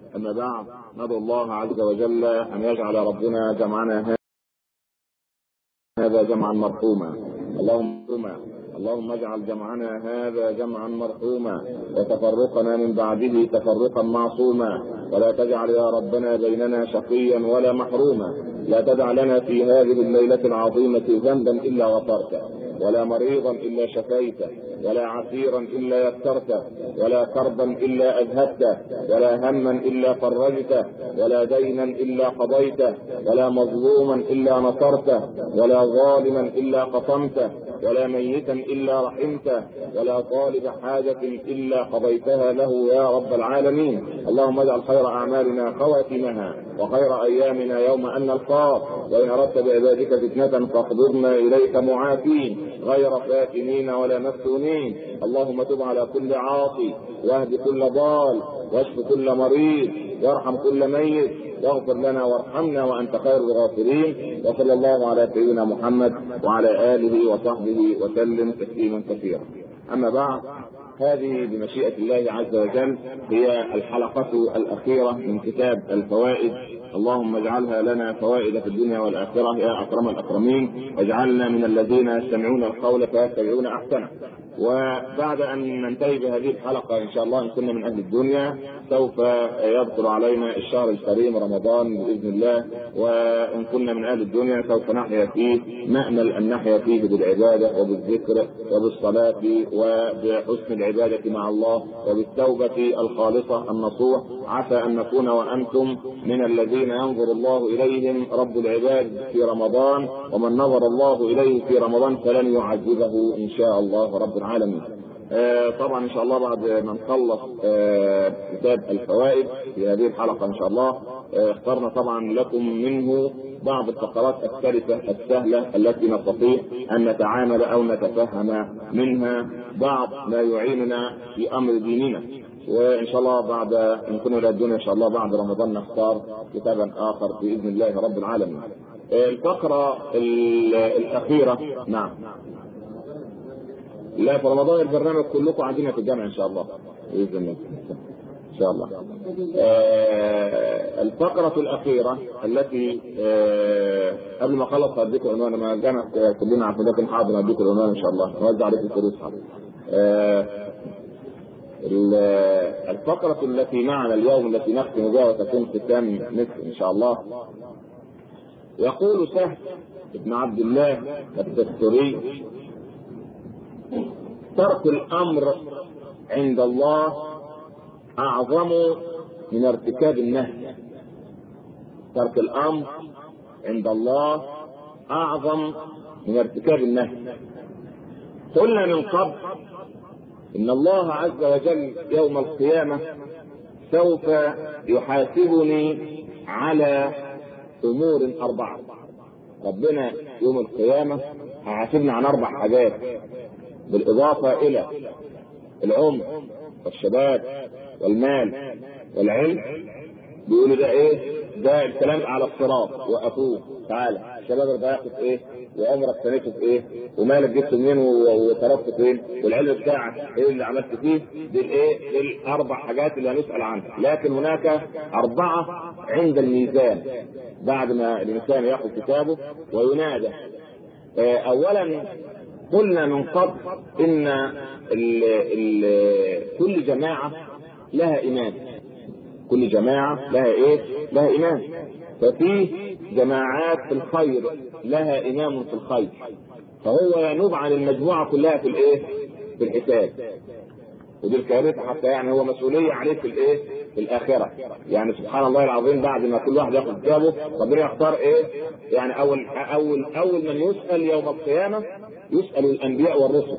أما بعد ندعو الله عز وجل أن يجعل ربنا جمعنا هذا جمعا مرحوما اللهم اللهم اجعل جمعنا هذا جمعا مرحوما وتفرقنا من بعده تفرقا معصوما ولا تجعل يا ربنا بيننا شقيا ولا محروما لا تدع لنا في هذه الليلة العظيمة ذنبا إلا غفرته ولا مريضا إلا شفيته ولا عسيرا إلا يسرته ولا كربا إلا أذهبته ولا هما إلا فرجته ولا دينا إلا قضيته ولا مظلوما إلا نصرته ولا ظالما إلا قصمته ولا ميتا إلا رحمته ولا طالب حاجة إلا قضيتها له يا رب العالمين اللهم اجعل خير أعمالنا خواتمها وخير أيامنا يوم أن نلقاك وإن أردت بعبادك فتنة فاقبضنا إليك معافين غير فاتنين ولا مفتونين اللهم تب على كل عاصي واهد كل ضال واشف كل مريض وارحم كل ميت واغفر لنا وارحمنا وانت خير الغافرين وصلى الله على سيدنا محمد وعلى اله وصحبه وسلم تسليما كثيرا اما بعد هذه بمشيئة الله عز وجل هي الحلقة الأخيرة من كتاب الفوائد اللهم اجعلها لنا فوائد في الدنيا والآخرة يا أكرم الأكرمين واجعلنا من الذين يستمعون القول فيتبعون أحسنه وبعد ان ننتهي بهذه الحلقه ان شاء الله ان كنا من اهل الدنيا سوف يدخل علينا الشهر الكريم رمضان باذن الله وان كنا من اهل الدنيا سوف نحيا فيه نامل ان نحيا فيه بالعباده وبالذكر وبالصلاه وبحسن العباده مع الله وبالتوبه الخالصه النصوح عسى ان نكون وانتم من الذين ينظر الله اليهم رب العباد في رمضان ومن نظر الله اليه في رمضان فلن يعذبه ان شاء الله رب العالمين. آه طبعا ان شاء الله بعد ما نخلص آه كتاب الفوائد في هذه الحلقه ان شاء الله آه اخترنا طبعا لكم منه بعض الفقرات السلسه السهله التي نستطيع ان نتعامل او نتفهم منها بعض ما يعيننا في امر ديننا وان شاء الله بعد ان كنا الى الدنيا ان شاء الله بعد رمضان نختار كتابا اخر باذن الله رب العالمين. الفقره الاخيره نعم لا في رمضان البرنامج كلكم عندنا في الجامعه ان شاء الله باذن الله ان شاء الله آه الفقرة الأخيرة التي آه قبل ما أخلص هديكم العنوان ما الجامعة كلنا عارفين لكن حاضر هديكم العنوان إن شاء الله نوزع عليكم الفلوس آه الفقرة التي معنا اليوم التي نختم بها وتكون ختام نصف إن شاء الله يقول سهل بن عبد الله الدستوري ترك الامر عند الله اعظم من ارتكاب النهي ترك الامر عند الله اعظم من ارتكاب النهي قلنا من قبل ان الله عز وجل يوم القيامه سوف يحاسبني على امور اربعه ربنا يوم القيامه هيحاسبني عن اربع حاجات بالإضافة إلى العمر والشباب والمال والعلم بيقولوا ده إيه؟ ده الكلام على الصراط وقفوه تعالى الشباب ده ياخد إيه؟ وعمرك سنته في إيه؟ ومالك جبته منين وصرفته فين؟ والعلم بتاعك إيه اللي عملت فيه؟ دي الإيه؟ دي الأربع حاجات اللي هنسأل عنها، لكن هناك أربعة عند الميزان بعد ما الإنسان ياخذ كتابه وينادى أولا قلنا من قبل ان ال ال كل جماعه لها امام كل جماعه لها ايه؟ لها امام ففي جماعات في الخير لها امام في الخير فهو ينوب عن المجموعه كلها في الايه؟ في الحساب ودي الكارثه حتى يعني هو مسؤوليه عليه في الايه؟ في الاخره يعني سبحان الله العظيم بعد ما كل واحد ياخذ كتابه ربنا يختار ايه؟ يعني اول اول اول من يسال يوم القيامه يسأل الأنبياء والرسل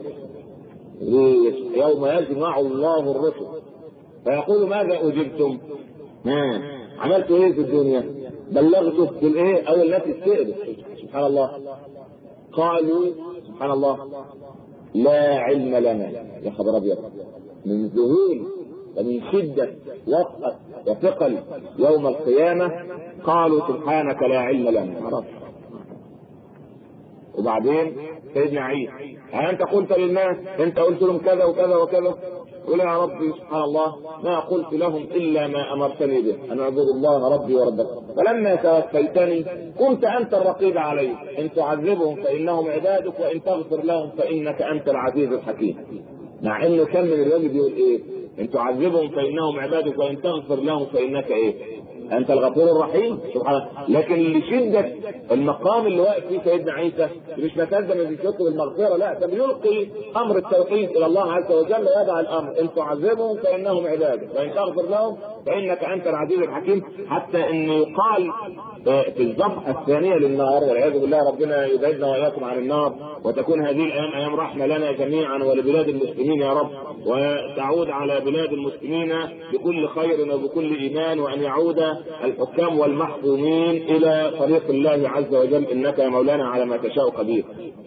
يوم يجمع الله الرسل فيقول ماذا أجبتم؟ ها عملت إيه في الدنيا؟ بلغت بالإيه؟ أو التي استئذت سبحان الله قالوا سبحان الله لا علم لنا يا خبر أبيض من ذهول ومن شدة وطأة وثقل يوم القيامة قالوا سبحانك لا علم لنا عرفت وبعدين سيدنا عيسى أنت قلت للناس أنت قلت لهم كذا وكذا وكذا قل يا ربي سبحان الله ما قلت لهم الا ما امرتني به ان اعبدوا الله ربي وربكم فلما توفيتني كنت انت الرقيب عليهم ان تعذبهم فانهم عبادك وان تغفر لهم فانك انت العزيز الحكيم مع انه كان من الواجب يقول ايه ان تعذبهم فانهم عبادك وان تغفر لهم فانك ايه انت الغفور الرحيم سبحانه لكن لشده المقام اللي واقف فيه سيدنا عيسى مش متلزم في كتب المغفره لا ده بيلقي امر التوحيد الى الله عز وجل ويضع الامر ان تعذبهم فانهم عبادك وان تغفر لهم فانك انت العزيز الحكيم حتى ان يقال في الصفحه الثانيه للنار والعياذ بالله ربنا يبعدنا واياكم عن النار وتكون هذه الايام ايام رحمه لنا جميعا ولبلاد المسلمين يا رب وتعود على بلاد المسلمين بكل خير وبكل ايمان وان يعود الحكام والمحكومين الى طريق الله عز وجل انك يا مولانا على ما تشاء قدير.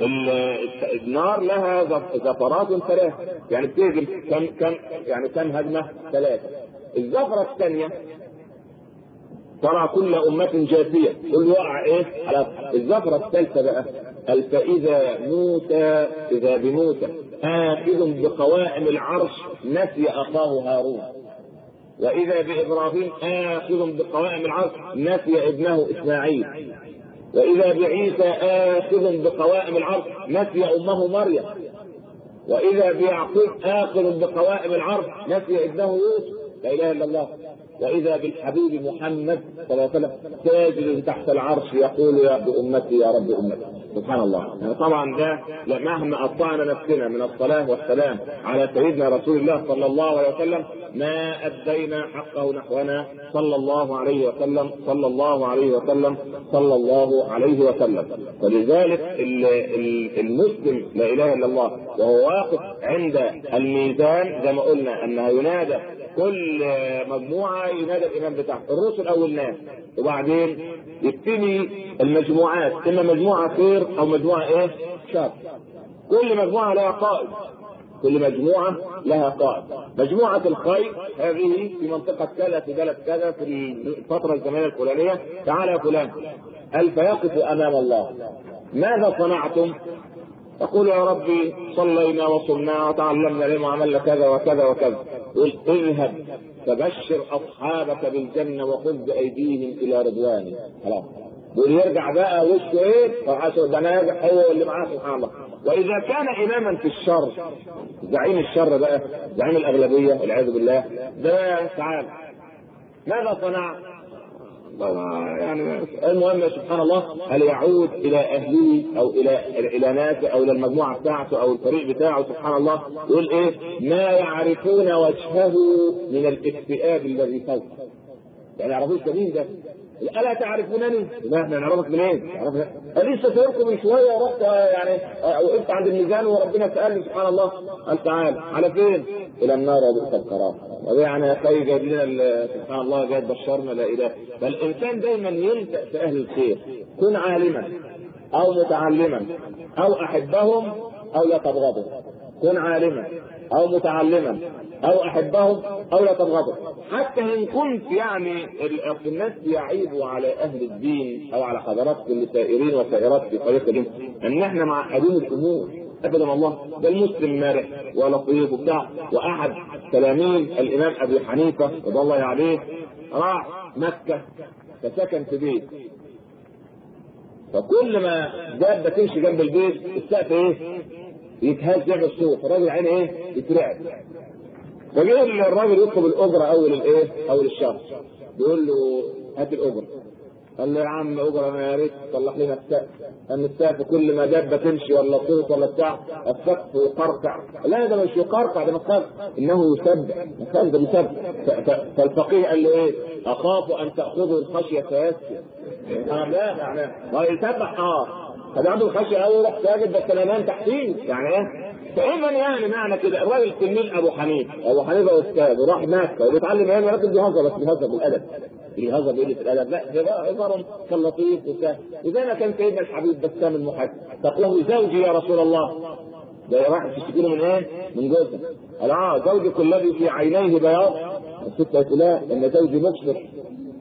النار لها زفرات ثلاث يعني بتهجم كم كم يعني كم هجمه؟ ثلاثه. الزفره الثانيه ترى كل أمة جاثية كل وقع إيه؟ على الزفرة الثالثة بقى قال فإذا موسى إذا بموسى آخذ بقوائم العرش نسي أخاه هارون وإذا بإبراهيم آخذ بقوائم العرش نسي ابنه إسماعيل وإذا بعيسى آخذ بقوائم العرش نسي أمه مريم وإذا بيعقوب آخذ بقوائم العرش نسي ابنه يوسف لا إله إلا الله واذا بالحبيب محمد صلى الله عليه وسلم ساجد تحت العرش يقول يا رب امتي يا رب امتي سبحان الله يعني طبعا ده مهما قطعنا نفسنا من الصلاه والسلام على سيدنا رسول الله صلى الله عليه وسلم ما ادينا حقه نحونا صلى الله عليه وسلم صلى الله عليه وسلم صلى الله عليه وسلم ولذلك المسلم لا اله الا الله وهو واقف عند الميزان زي ما قلنا انه ينادى كل مجموعه ينادى الامام بتاعه الرسل او الناس وبعدين يبتدي المجموعات اما مجموعه خير او مجموعه ايه؟ شر كل مجموعه لها قائد كل مجموعة لها قائد مجموعة الخير هذه في منطقة كذا في بلد كذا في الفترة الزمنية الفلانية تعالى يا فلان قال فيقف أمام الله ماذا صنعتم؟ يقول يا ربي صلينا وصمنا وتعلمنا العلم وعملنا كذا وكذا وكذا قل اذهب فبشر اصحابك بالجنه وخذ بايديهم الى رضواني خلاص يقول يرجع بقى وشه ايه؟ فعشر ده انا هو اللي معاه سبحان الله واذا كان اماما في الشر زعيم الشر بقى زعيم الاغلبيه والعياذ بالله ده تعال ماذا صنع؟ يعني المهم سبحان الله هل يعود الى اهله او الى الى ناسه او الى المجموعه بتاعته او الفريق بتاعه سبحان الله يقول ايه؟ ما يعرفون وجهه من الاكتئاب الذي فوقه. يعني يعرفوش ده مين ده؟ الا تعرفونني؟ لا احنا نعرفك منين؟ إيه؟ لسه سألكم من شويه ورحت يعني وقفت عند الميزان وربنا سالني سبحان الله قال تعال على فين؟ الى النار وبئس القرار. يعني يا اخي جايب لنا سبحان الله جاي بشرنا لا اله فالانسان دايما يلجا في اهل الخير كن عالما او متعلما او احبهم او لا تبغضهم كن عالما او متعلما او احبهم او لا تبغضهم حتى ان كنت يعني الناس يعيبوا على اهل الدين او على حضراتكم السائرين والسائرات في طريق الدين ان احنا معقدين الامور ابدا والله ده المسلم مارح ولطيف وبتاع واحد تلاميذ الامام ابي حنيفه رضي الله عليه راح مكه فسكن في بيت فكل ما دابه تمشي جنب البيت السقف ايه؟ يتهز يعمل صوت الراجل عينه ايه؟ يترعب فجاء الراجل يطلب الاجره اول الايه؟ اول الشهر بيقول له هات الاجره قال له يا عم اجره انا يا ريت تصلح لنا السقف ان السقف كل ما دابه تمشي ولا صوت ولا بتاع السقف يقرقع لا ده مش يقرقع ده مخاف انه يسبح مخاف ده بيسبح فالفقيه قال له ايه؟ اخاف ان تاخذوا الخشيه فيسكت اه لا يعني ما يسبح اه طب عنده الخشيه قوي يروح ساجد بس انا نام تحتيه يعني ايه؟ فاذا يعني معنى كده الراجل تلميذ ابو حنيفه ابو حنيفه استاذ وراح مكه وبيتعلم يعني راجل بيهزر بس بيهزر بالادب بيهزر بقله الادب لا هزار كان لطيف وسهل وزي ما كان سيدنا الحبيب بسام المحب تقول زوجي يا رسول الله ده راح تشتكي له من ايه؟ من جوزها قال اه زوجك الذي في عينيه بياض الست قالت لا ان زوجي مبصر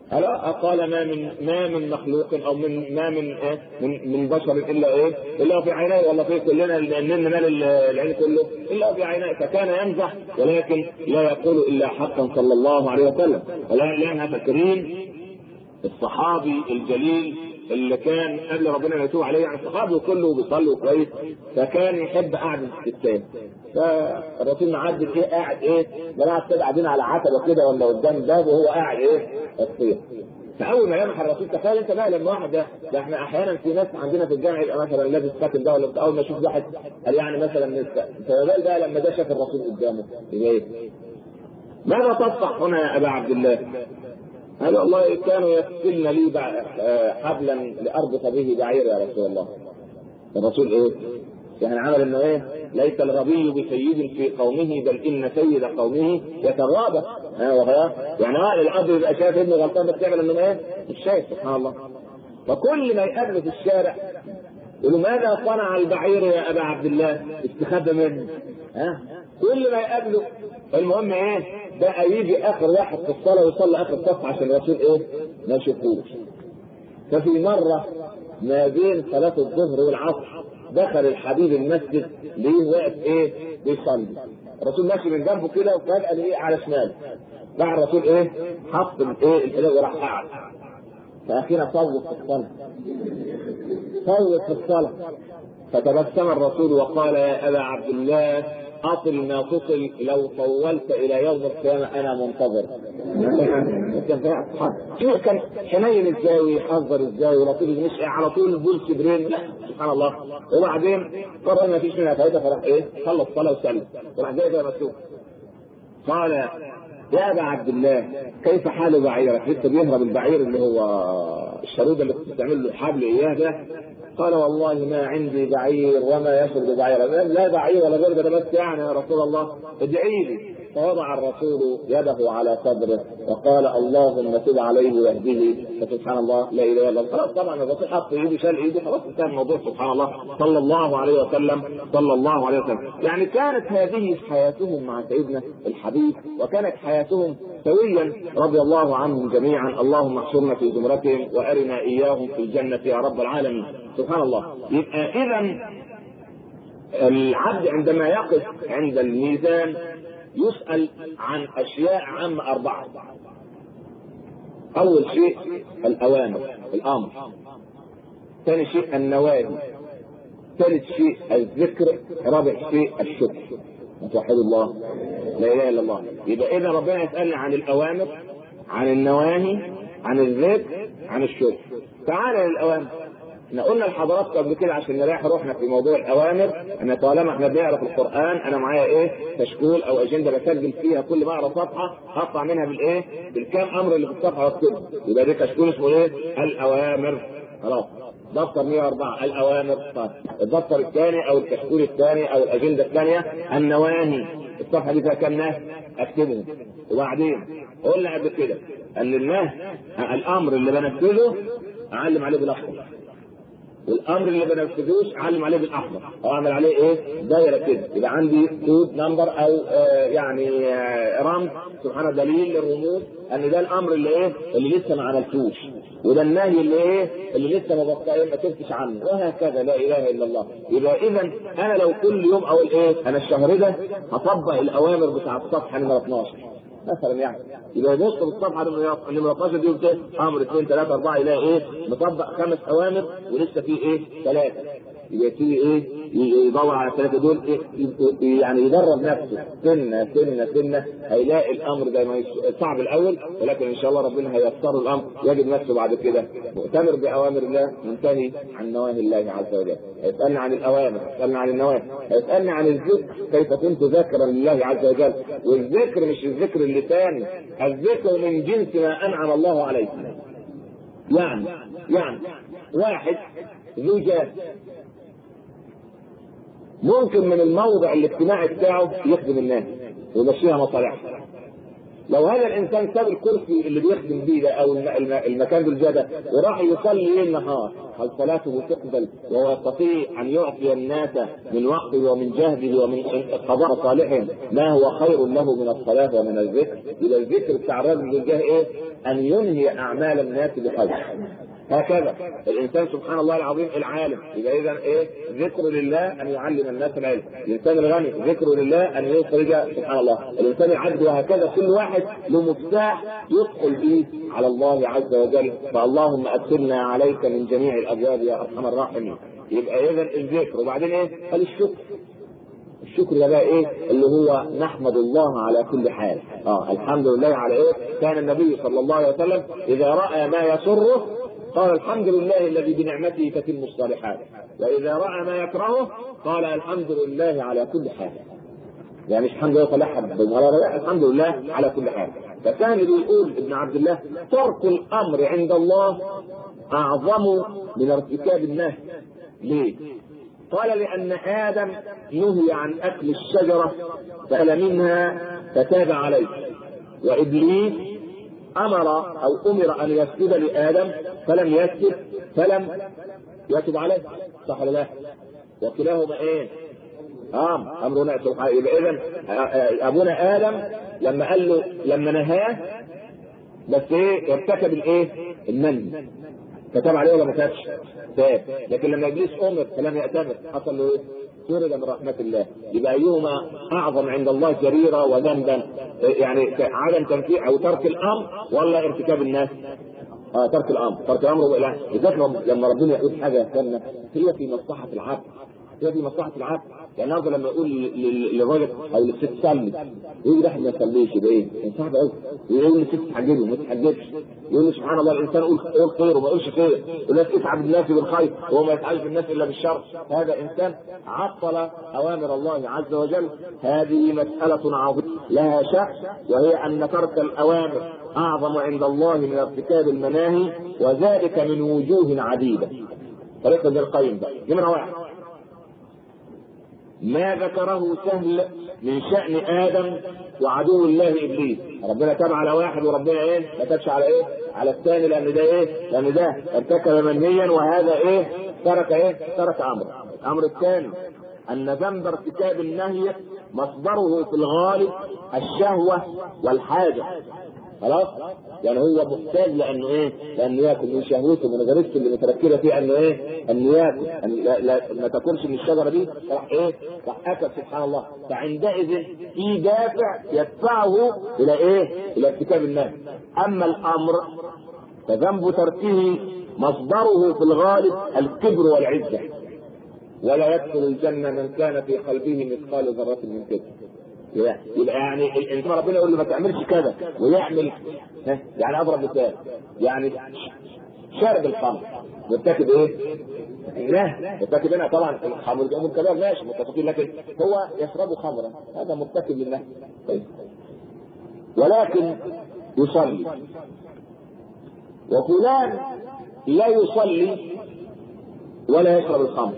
ألا قال ما من ما من مخلوق او من ما من إيه من, من بشر الا ايه؟ الا في عينيه ولا في كلنا لان مال العين كله الا في عينيه فكان يمزح ولكن لا يقول الا حقا صلى الله عليه وسلم ولان فاكرين الصحابي الجليل اللي كان قبل ربنا ما يتوب عليه يعني الصحابي كله بيصلي كويس فكان يحب قعده الستات فالرسول معدي ايه قاعد ايه جماعه كده قاعدين على عتبه كده ولا قدام باب وهو قاعد ايه الصيف فاول ما لمح الرسول تخيل انت بقى لما واحد ده, ده احنا احيانا في ناس عندنا في الجامع يبقى مثلا لابس خاتم ده ولا اول ما يشوف واحد قال يعني مثلا فبال بقى لما ده شاف الرسول قدامه يبقى ايه؟ ماذا تصفح هنا يا ابا عبد الله؟ قال والله كانوا يكفلن لي حبلا لاربط به بعير يا رسول الله الرسول ايه؟ يعني عمل انه ايه؟ ليس الغبي بسيد في قومه بل ان سيد قومه يتغاضى يعني هو الاب يبقى شايف ابنه غلطان بس يعمل انه ايه؟ مش شايف سبحان الله فكل ما يقابله في الشارع يقول ماذا صنع البعير يا ابا عبد الله؟ استخبى منه ها؟ كل ما يقابله المهم ايه؟ بقى يجي اخر واحد في الصلاه ويصلي اخر صف عشان الرسول ايه؟ ما يشوفوش. ففي مره ما بين صلاه الظهر والعصر دخل الحبيب المسجد ليه واقف ايه؟ بيصلي. الرسول ماشي من جنبه كده وفجاه ليه على شماله. بعد الرسول ايه؟ حط الايه؟ الحلاوه وراح قاعد. فاخيرا فوت في الصلاه. فوت في الصلاه. فتبسم الرسول وقال يا ابا عبد الله اصل ما تصل لو طولت الى يوم القيامه انا منتظر. شوف كان حنين ازاي ويحذر ازاي ولطيف مش على طول بولس برين لا سبحان الله وبعدين قرر ما فيش منها فايده فراح ايه خلص صلاه وسلم وراح جاي زي مكتوب قال يا ابا عبد الله كيف حال بعيرك؟ لسه بيهرب البعير اللي هو الشرود اللي بتستعمل له الحبل اياه ده قال والله ما عندي بعير وما يشرب بعير لا بعير ولا غير ده بس يعني يا رسول الله ادعي لي فوضع الرسول يده على صدره وقال اللهم تب عليه واهده فسبحان الله لا اله الا الله خلاص طبعا الرسول حط ايده شال ايده خلاص انتهى الموضوع سبحان الله صلى الله عليه وسلم صلى الله عليه وسلم يعني كانت هذه حياتهم مع سيدنا الحبيب وكانت حياتهم سويا رضي الله عنهم جميعا اللهم احشرنا في زمرتهم وارنا اياهم في الجنه يا رب العالمين سبحان الله يبقى اذا العبد عندما يقف عند الميزان يسأل عن أشياء عامة أربعة أول شيء الأوامر الأمر ثاني شيء النوادي ثالث شيء الذكر رابع شيء الشكر توحد الله لا اله الا الله يبقى اذا ربنا يسالنا عن الاوامر عن النواهي عن الذكر عن الشكر تعالى للاوامر احنا قلنا لحضراتكم قبل كده عشان نريح روحنا في موضوع الاوامر ان طالما احنا بنقرا في القران انا معايا ايه كشكول او اجنده بسجل فيها كل ما اقرا صفحه هقطع منها بالايه؟ بالكام امر اللي في الصفحه واكتبه يبقى ده كشكول اسمه ايه؟ الاوامر خلاص دفتر 104 الاوامر طيب الدفتر الثاني او الكشكول الثاني او الاجنده الثانيه النواهي الصفحه دي فيها كام نهي اكتبهم وبعدين قلنا قبل كده ان النهي الامر اللي بنفذه اعلم عليه بالاخضر والامر اللي ما بنفذوش اعلم عليه بالاحمر او اعمل عليه ايه دايره كده يبقى عندي كود نمبر او آه يعني آه رمز سبحانه دليل للرموز ان ده الامر اللي ايه اللي لسه ما عملتوش وده النهي اللي ايه اللي لسه ما ما تفتش عنه وهكذا لا اله الا الله يبقى اذا انا لو كل يوم اقول ايه انا الشهر ده هطبق الاوامر بتاع الصفحه نمره 12 مثلا يعني يبقى يبص في الصفحه نمره 12 دي وكده امر اثنين ثلاثه اربعه يلاقي ايه مطبق خمس اوامر ولسه في ايه ثلاثه يبقى يبتدي ايه يدور على الثلاثه دول إيه يعني يدرب نفسه سنه سنه سنه هيلاقي الامر ده صعب الاول ولكن ان شاء الله ربنا هيسر الامر يجد نفسه بعد كده مؤتمر باوامر الله منتهي عن نواهي الله عز وجل هيسالني عن الاوامر هيسالني عن النواهي هيسالني عن الذكر كيف كنت ذاكرا لله عز وجل والذكر مش الذكر اللساني الذكر من جنس ما انعم الله عليه يعني يعني واحد ذو جاه ممكن من الموضع الاجتماعي بتاعه يخدم الناس ويمشيها مصالحها لو هذا الانسان ساب الكرسي اللي بيخدم بيه ده او المكان بالجدة وراح يصلي ليل نهار هل صلاته تقبل وهو يستطيع ان يعطي الناس من وقته ومن جهده ومن قضاء صالحهم ما هو خير له من الصلاه ومن الذكر؟ الى الذكر بتاع الرجل بالجاه ايه؟ ان ينهي اعمال الناس بخير. هكذا الانسان سبحان الله العظيم العالم يبقى اذا ايه ذكر لله ان يعلم الناس العلم الانسان الغني ذكر لله ان يخرج سبحان الله الانسان العبد وهكذا كل واحد له مفتاح يدخل به على الله عز وجل فاللهم ادخلنا عليك من جميع الابواب يا ارحم الراحمين يبقى اذا الذكر وبعدين ايه قال الشكر الشكر ده بقى ايه اللي هو نحمد الله على كل حال اه الحمد لله على ايه كان النبي صلى الله عليه وسلم اذا راى ما يسره قال الحمد لله الذي بنعمته تتم الصالحات واذا راى ما يكرهه قال الحمد لله على كل حال يعني مش الحمد لله صلاح الحمد لله على كل حال فكان يقول ابن عبد الله ترك الامر عند الله اعظم من ارتكاب النهي ليه؟ قال لان ادم نهي عن اكل الشجره فأكل منها فتاب عليه وابليس امر او امر ان يسجد لادم فلم يسجد فلم يتب عليه صح ولا لا؟ وكلاهما ايه؟ اه امرنا سبحانه يبقى اذا ابونا ادم لما قال له لما نهاه بس ايه ارتكب الايه؟ المن كتب عليه ولا ما كتبش؟ تاب لكن لما ابليس امر فلم يأتمر حصل له ايه؟ سرد من رحمة الله يبقى أيهما أعظم عند الله جريرة وذنبا يعني عدم تنفيذ أو ترك الأمر ولا ارتكاب الناس؟ آه ترك الأمر، ترك الأمر وإله لذلك لما ربنا يقول حاجة يا هي في مصلحة العبد هي في مصلحة العبد يعني النهارده لما يقول للراجل او للست صلي يقول ده ما يصليش يبقى ايه؟ صعب قوي يقول للست تحجبه ما تحجبش يقول سبحان الله الانسان يقول قول خير وما يقولش خير والناس تسعى بالناس بالخير وهو ما يسعاش بالناس الا بالشر هذا انسان عطل اوامر الله عز وجل هذه مساله عظيمه لها شأن وهي ان ترك الاوامر اعظم عند الله من ارتكاب المناهي وذلك من وجوه عديده طريقه ابن القيم ده نمره واحد ما ذكره سهل من شأن آدم وعدو الله إبليس ربنا تاب على واحد وربنا إيه ما تابش على إيه على الثاني لأن ده إيه لأن ده ارتكب منهيا وهذا إيه ترك إيه ترك أمر الأمر الثاني أن ذنب ارتكاب النهي مصدره في الغالب الشهوة والحاجة خلاص يعني هو محتاج لانه ايه؟ لانه ياكل من شهوته من غريزته اللي متركبه فيه انه ايه؟ انه ياكل أن لا, لا ما تاكلش من الشجره دي راح ايه؟ راح اكل سبحان الله فعندئذ في دافع يدفعه الى ايه؟ الى ارتكاب النهي اما الامر فذنب تركه مصدره في الغالب الكبر والعزه ولا يدخل الجنه من كان في قلبه مثقال ذره من كبر يبقى يعني الانسان ربنا يقول له ما تعملش كذا ويعمل يعني اضرب مثال يعني شارب الخمر مرتكب ايه؟ لا مرتكب هنا طبعا الخمر ده منكر ماشي متفقين لكن هو يشرب خمرا هذا مرتكب لله طيب ولكن يصلي وفلان لا يصلي ولا يشرب الخمر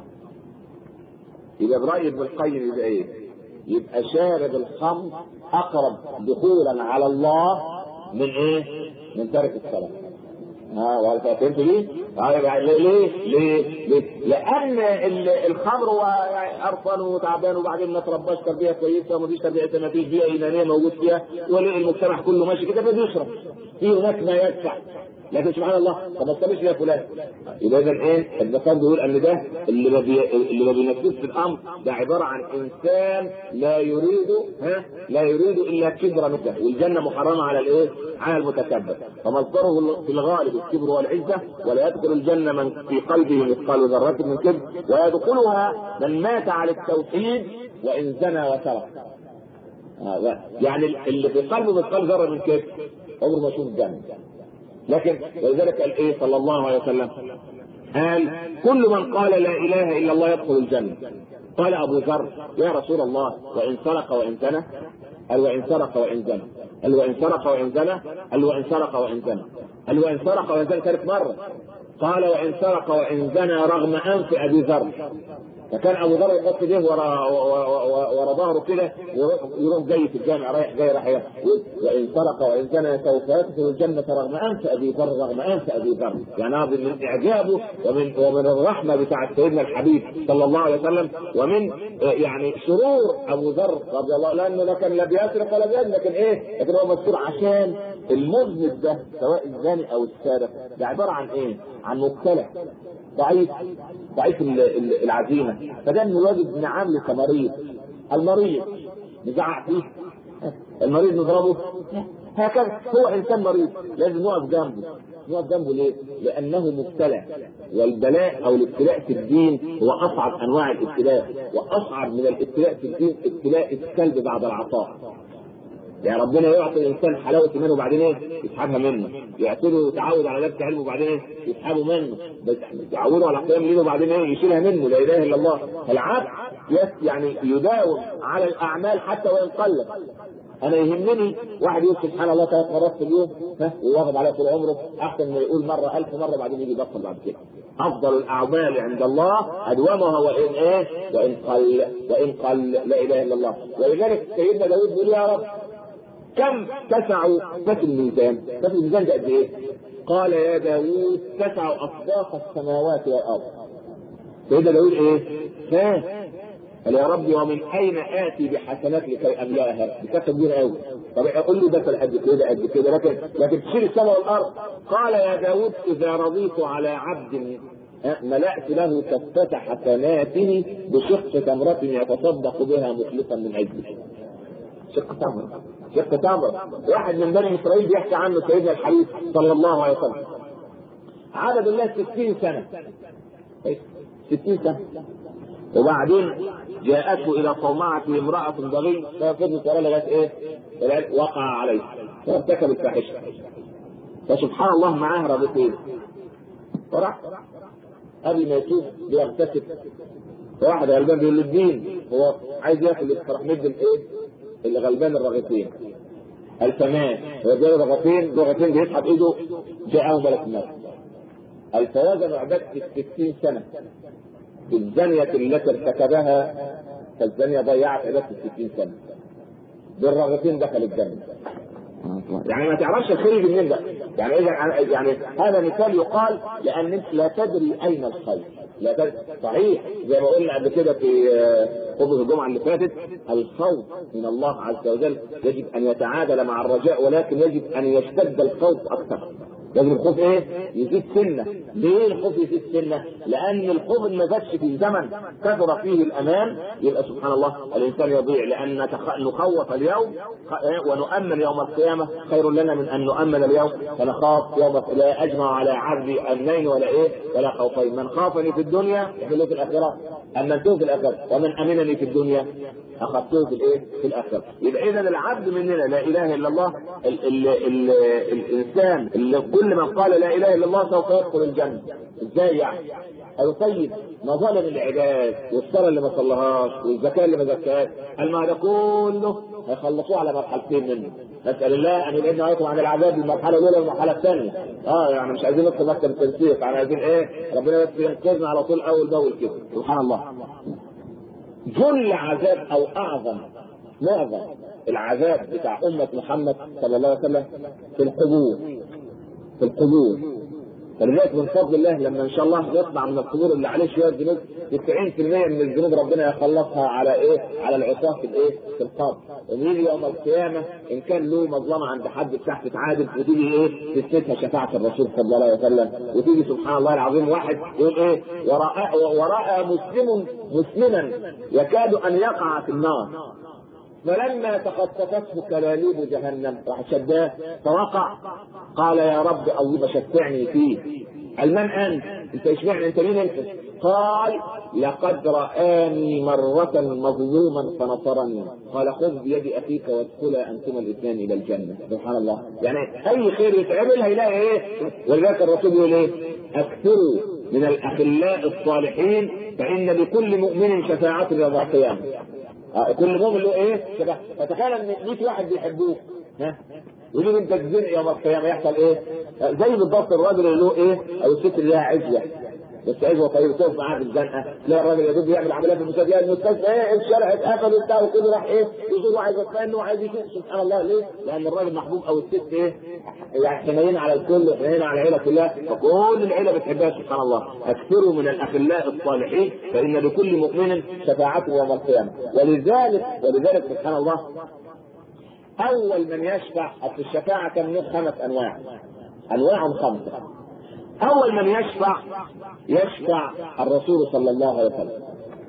يبقى برأي ابن القيم يبقى ايه؟ يبقى شارب الخمر اقرب دخولا على الله من ايه؟ من ترك الصلاه. ها فهمت ليه؟ ليه؟ ليه؟ ليه؟ لان الخمر هو قرفان وتعبان وبعدين ما ترباش تربيه كويسه وما فيش تربيه ما فيش بيئه ايمانيه موجود فيها والمجتمع كله ماشي كده فبيشرب. في هناك ما يدفع لكن سبحان الله طب ما تصليش يا فلان يبقى اذا ايه البخاري بيقول ان ده اللي ما بي... اللي ما بينفذش الامر ده عباره عن انسان لا يريد ها لا يريد الا كبر مثله والجنه محرمه على الايه؟ على المتكبر فمصدره في الغالب الكبر والعزه ولا يدخل الجنه من في قلبه مثقال ذره من كبر ويدخلها من مات على التوحيد وان زنى وسرق يعني اللي في قلبه مثقال ذره من كبر عمره ما يشوف الجنه لكن ولذلك قال ايه صلى الله عليه وسلم قال كل من قال لا اله الا الله يدخل الجنه قال ابو ذر يا رسول الله وان سرق وان زنى قال وان سرق وان زنى قال وان سرق وان زنى قال وان سرق وان زنى قال وان سرق وان زنى ثالث مره قال وان سرق وان زنى رغم انف ابي ذر فكان ابو ذر يحط ايديه ورا ورا ظهره كده ويروح جاي في الجامع رايح جاي رايح وان سرق وان زنى سوف يدخل الجنه رغم انف ابي ذر رغم انف ابي ذر يعني هذا من اعجابه ومن ومن الرحمه بتاعت سيدنا الحبيب صلى الله عليه وسلم ومن يعني سرور ابو ذر رضي الله لانه لا كان لا بيسرق ولا بيزني لكن ايه؟ لكن هو مذكور عشان المذنب ده سواء الزاني او السارق ده عباره عن ايه؟ عن مبتلى ضعيف ضعيف العزيمه فده من الواجب نعامله كمريض المريض نزعق فيه المريض نضربه هكذا هو انسان مريض لازم نقف جنبه نقف جنبه ليه؟ لانه مبتلى والبلاء او الابتلاء في الدين هو اصعب انواع الابتلاء واصعب من الابتلاء في الدين ابتلاء الكلب بعد العطاء يعني ربنا يعطي الانسان حلاوه ايمانه وبعدين ايه؟ يسحبها منه، يعطيه تعود على نفس علمه وبعدين ايه؟ يسحبه منه، بس يعوده على قيام ليله وبعدين ايه؟ يشيلها منه لا اله الا الله، العبد يعني يداوم على الاعمال حتى وان قلت. انا يهمني واحد يقول سبحان الله ثلاث مرات في اليوم ها ويواظب عليها طول عمره احسن ما يقول مره ألف مره بعدين يجي يبطل بعد كده. افضل الاعمال عند الله ادومها وان ايه؟ وان قل وان قل لا اله الا الله، ولذلك سيدنا داوود بيقول يا رب كم تسع كف الميزان كف الميزان ده قد ايه قال يا داوود تسع اصداق السماوات والارض سيدنا داوود ايه ها قال يا ربي ومن اين اتي بحسنات لكي املاها بكثره كبيره قوي طب اقول له ده قد كده قد كده لكن لكن تشيل السماء والارض قال يا داوود اذا رضيت على عبد ملأت له كفة حسناته بشق تمرة يتصدق بها مخلصا من اجله شق تمرة شق تمر واحد من بني اسرائيل بيحكي عنه سيدنا الحبيب صلى الله عليه وسلم عدد الله ستين سنة ستين سنة وبعدين جاءته الى صومعته امرأة بغي ففضلت ولا لغاية ايه؟ وقع عليه فارتكب الفاحشة فسبحان الله معاه رابطين فراح قبل ما يتوب بيغتسل واحد غلبان بيقول له الدين هو عايز ياكل فراح مد الايه؟ اللي غلبان الرغيفين الفمان هو جاي رغيفين رغيفين بيسحب ايده جاءه ملك الموت الفوازن عبادة الستين سنة الزانية التي ارتكبها فالزانية ضيعت عبادة الستين سنة بالرغيفين دخل الجنة يعني ما تعرفش الخير منين ده يعني اذا يعني هذا مثال يقال لان انت لا تدري اين الخير لا تدري صحيح زي ما قلنا قبل كده في خطبه الجمعه اللي فاتت الخوف من الله عز وجل يجب ان يتعادل مع الرجاء ولكن يجب ان يشتد الخوف اكثر لازم الخوف ايه؟ يزيد سنه، ليه الخوف يزيد سنه؟ لان الخوف ما زادش في زمن كثر فيه الامان يبقى سبحان الله الانسان يضيع لان نخوف اليوم ونؤمن يوم القيامه خير لنا من ان نؤمن اليوم فنخاف يوم لا اجمع على عبدي امنين ولا ايه؟ ولا خوفين، من خافني في الدنيا يحمله في الاخره، امنته في الاخره، ومن امنني في الدنيا اخذته في الايه؟ في الاخره، يبقى اذا العبد مننا لا اله الا الله ال ال ال الانسان اللي كل من قال لا اله الا الله سوف يدخل الجنه ازاي يعني؟ قالوا طيب ما ظلم العباد والصلاه اللي ما صلىهاش والزكاه اللي ما زكاهاش قال ما ده كله هيخلصوه على مرحلتين منه نسال الله ان يبعدنا عليكم عن العذاب المرحله الاولى والمرحله الثانيه اه يعني مش عايزين ندخل مكتب التنسيق يعني عايزين ايه ربنا بس ينقذنا على طول اول باول كده سبحان الله جل عذاب او اعظم معظم العذاب بتاع امه محمد صلى الله عليه وسلم في القبور في القبور فلذلك من فضل الله لما ان شاء الله نطلع من القبور اللي عليه شويه ذنوب 90% من الذنوب ربنا يخلصها على ايه؟ على العصاه في الايه؟ في القبر ويجي يوم القيامه ان كان له مظلمه عند حد بتاع تتعادل وتيجي ايه؟ تثبتها شفاعه الرسول صلى الله عليه وسلم وتيجي سبحان الله العظيم واحد يقول ايه؟ وراء وراء مسلم مسلما يكاد ان يقع في النار فلما تخطفته كلاليب جهنم راح شداه فوقع قال يا رب الله شفعني فيه قال من انت؟ انت اشمعنى انت مين انت؟ قال لقد رآني مرة مظلوما فنصرني قال خذ بيد اخيك وادخلا انتما الاثنان الى الجنة سبحان الله يعني اي خير يتعمل هيلاقي ايه؟ ولذلك الرسول يقول ايه؟ اكثروا من الاخلاء الصالحين فان لكل مؤمن شفاعة يوم القيامة آه كل مؤمن له ايه؟ شبه فتخيل ان 100 واحد بيحبوه ها يقول انت تزنق يوم القيامه يحصل ايه؟ زي بالضبط الراجل اللي له ايه؟ او الست اللي لها عزوه بس هو طيب تقف معاه في الزنقه تلاقي الراجل يا دوب يعمل عمليات في المستشفى المستشفى ايه الشارع اتقفل وبتاع وكله راح ايه يزور وعايز يطمئن وعايز يشوف سبحان الله ليه؟ لان الراجل محبوب او الست ايه يعني حنين على الكل وحنين على العيله كلها فكل العيله بتحبها سبحان الله اكثروا من الاخلاء الصالحين فان لكل مؤمن شفاعته يوم القيامه ولذلك ولذلك سبحان الله اول من يشفع في الشفاعه كم من خمس انواع انواع خمسه اول من يشفع يشفع الرسول صلى الله عليه وسلم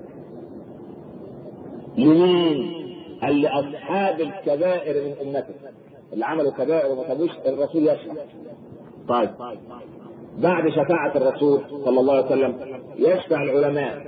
لمين؟ قال لاصحاب الكبائر من امته اللي عملوا كبائر وما تابوش الرسول يشفع طيب بعد شفاعة الرسول صلى الله عليه وسلم يشفع العلماء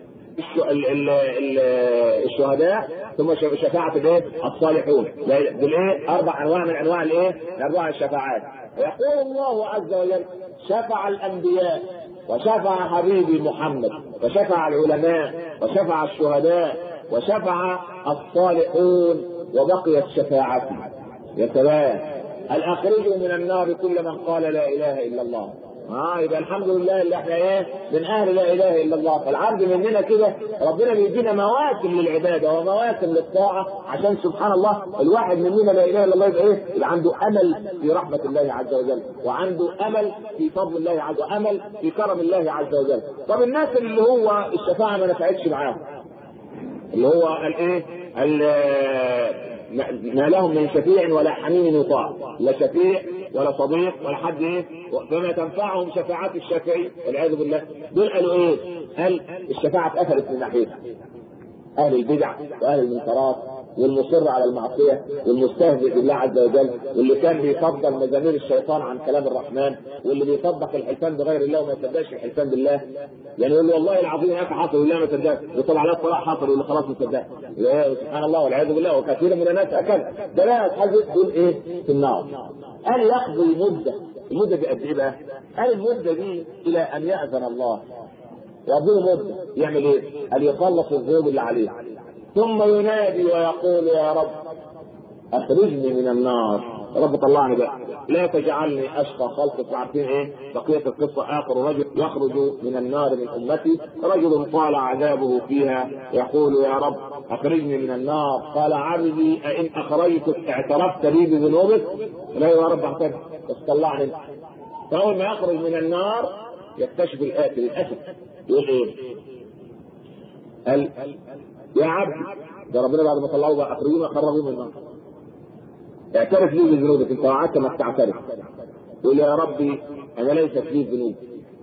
الشهداء ثم شفاعة الايه؟ الصالحون دول ايه؟ اربع انواع من انواع الايه؟ من انواع الشفاعات يقول الله عز وجل شفع الانبياء وشفع حبيبي محمد وشفع العلماء وشفع الشهداء وشفع الصالحون وبقيت شفاعتي يا سلام هل اخرجوا من النار كل من قال لا اله الا الله اه يبقى الحمد لله اللي احنا ايه من اهل لا اله الا الله فالعبد مننا كده ربنا بيدينا مواسم للعباده ومواسم للطاعه عشان سبحان الله الواحد مننا لا اله الا الله يبقى ايه يبقى عنده امل في رحمه الله عز وجل وعنده امل في فضل الله عز وجل امل في كرم الله عز وجل طب الناس اللي هو الشفاعه ما نفعتش معاهم اللي هو الايه ما لهم من شفيع ولا حميم يطاع لا شفيع ولا صديق ولا حد ايه فما تنفعهم شفاعات الشافعي والعياذ بالله دول قالوا ايه؟ قال الشفاعه اتقفلت من ناحيتها اهل البدع واهل المنكرات والمصر على المعصية والمستهزئ بالله عز وجل واللي كان بيفضل مزامير الشيطان عن كلام الرحمن واللي بيصدق الحلفان بغير الله وما يصدقش الحلفان بالله يعني يقول له والله العظيم هيك حاصل والله ما صدقت يطلع عليه الطلاق حاصل يقول له خلاص ما صدقت سبحان الله والعياذ بالله وكثير من الناس اكل ده لا اصحاب دول ايه في النار قال يقضي مدة المدة دي قد ايه بقى؟ قال المدة دي إلى أن يأذن الله يقضي مدة يعمل ايه؟ قال يخلص الذنوب اللي عليه ثم ينادي ويقول يا رب اخرجني من النار يا رب طلعني بقى لا تجعلني اشقى خلقك عارفين ايه بقيه القصه اخر رجل يخرج من النار من امتي رجل طال عذابه فيها يقول يا رب اخرجني من النار قال عبدي أئن اخرجتك اعترفت لي بذنوبك لا يا رب اعترف بس طلعني فاول ما يخرج من النار يكتشف الاتي للاسف يقول ايه؟ قال يا عبد ده ربنا بعد ما طلعوه بقى اخرجونا خرجوه من النار اعترف لي بذنوبك انت وعدت انك تعترف يقول يا ربي انا ليست لي ذنوب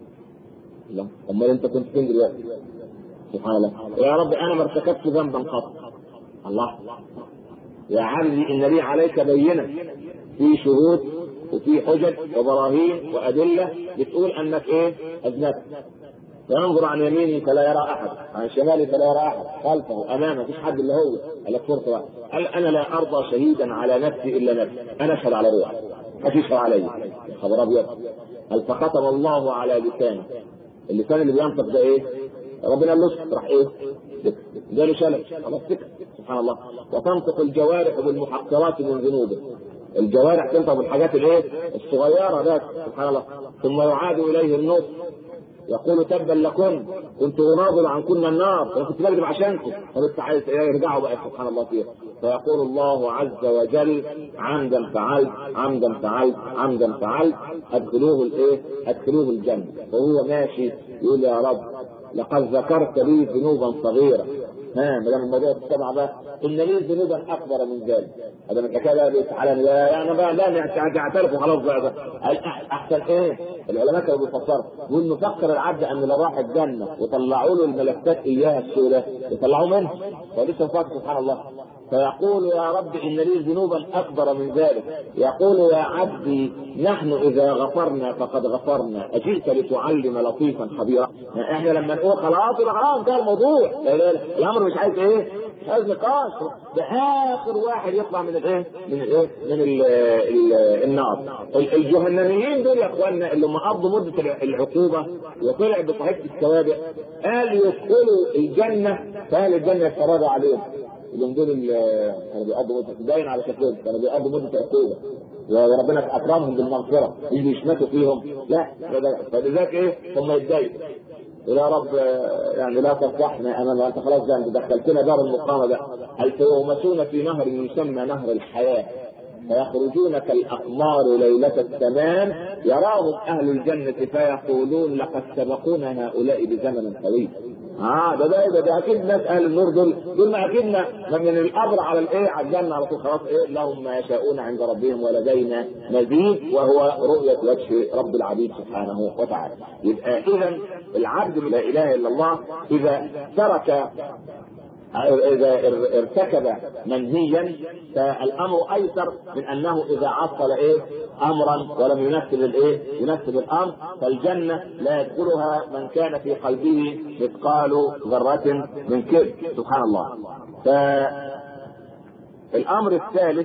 لا امال انت كنت فين دلوقتي سبحان الله يا رب انا ما ارتكبت ذنبا قط الله يا عبدي ان لي عليك بينه في شهود وفي حجج وبراهين وادله بتقول انك ايه اذنبت فينظر عن يمينه فلا يرى احد عن شماله فلا يرى احد خلفه امامه مفيش حد الا هو قال لك فرصه قال انا لا ارضى شهيدا على نفسي الا نفسي انا اشهد على روحي ما فيش علي خبر ابيض قال فختم الله على لسانه اللسان اللي بينطق ده ايه؟ ربنا قال له راح ايه؟ ده له شلل خلاص سكت سبحان الله وتنطق الجوارح بالمحقرات من ذنوبه الجوارح تنطق بالحاجات الايه؟ الصغيره ذات سبحان الله ثم يعاد اليه النص يقول تبا لكم كنت اناظر عنكن النار انا كنت بكذب عشانكم فلسه عايز يرجعوا بقى سبحان الله فيها فيقول الله عز وجل عمدا فعلت عمدا فعلت عمدا فعلت ادخلوه الايه؟ ادخلوه الجنه وهو ماشي يقول يا رب لقد ذكرت لي ذنوبا صغيره ها ما دام الموضوع السبعه بقى ان لي ذنوبا اكبر من ذلك هذا من الحكايه بقى تعالى لا انا بقى لا تعترف وخلاص بقى, بقى احسن ايه؟ العلماء كانوا بيفسروا يقول نفكر العبد ان لو راح الجنه وطلعوا له الملفات اياها السوداء يطلعوا منها ولسه فاكر سبحان الله فيقول يا رب ان لي ذنوبا اكبر من ذلك يقول يا عبدي نحن اذا غفرنا فقد غفرنا اجئت لتعلم لطيفا خبيرا احنا لما نقول خلاص يبقى خلاص انتهى الموضوع لا لا لا. الامر مش عايز ايه مش عايز نقاش ده اخر واحد يطلع من الايه من الايه من ال ال النار الجهنميين دول يا اخواننا اللي هم قضوا مده العقوبه وطلع بصحيفه السوابق قال يدخلوا الجنه فاهل الجنه يتفرجوا عليهم اللي دول كانوا بيقضوا مده باين على شكلهم كانوا بيقضوا مده عقوبه وربنا اكرمهم بالمغفره مش بيشمتوا فيهم لا فلذلك ايه هم يتضايقوا يا رب يعني لا تفضحنا امام انت خلاص ده انت دخلتنا دار المقامه ده حيث يغمسون في نهر يسمى نهر الحياه فيخرجون كالاقمار ليله التمام يراهم اهل الجنه فيقولون لقد سبقونا هؤلاء بزمن طويل اه ده ده ده, ده اكيد ناس اهل النور دول دول ما اكيد من الامر على الايه على الجنه على طول خلاص ايه لهم ما يشاءون عند ربهم ولدينا مزيد وهو رؤيه وجه رب العبيد سبحانه وتعالى يبقى اذا العبد لا اله الا الله اذا ترك اذا ارتكب منهيا فالامر ايسر من انه اذا عطل ايه امرا ولم ينفذ الايه ينفذ الامر فالجنه لا يدخلها من كان في قلبه مثقال ذره من كبر سبحان الله فالامر الثالث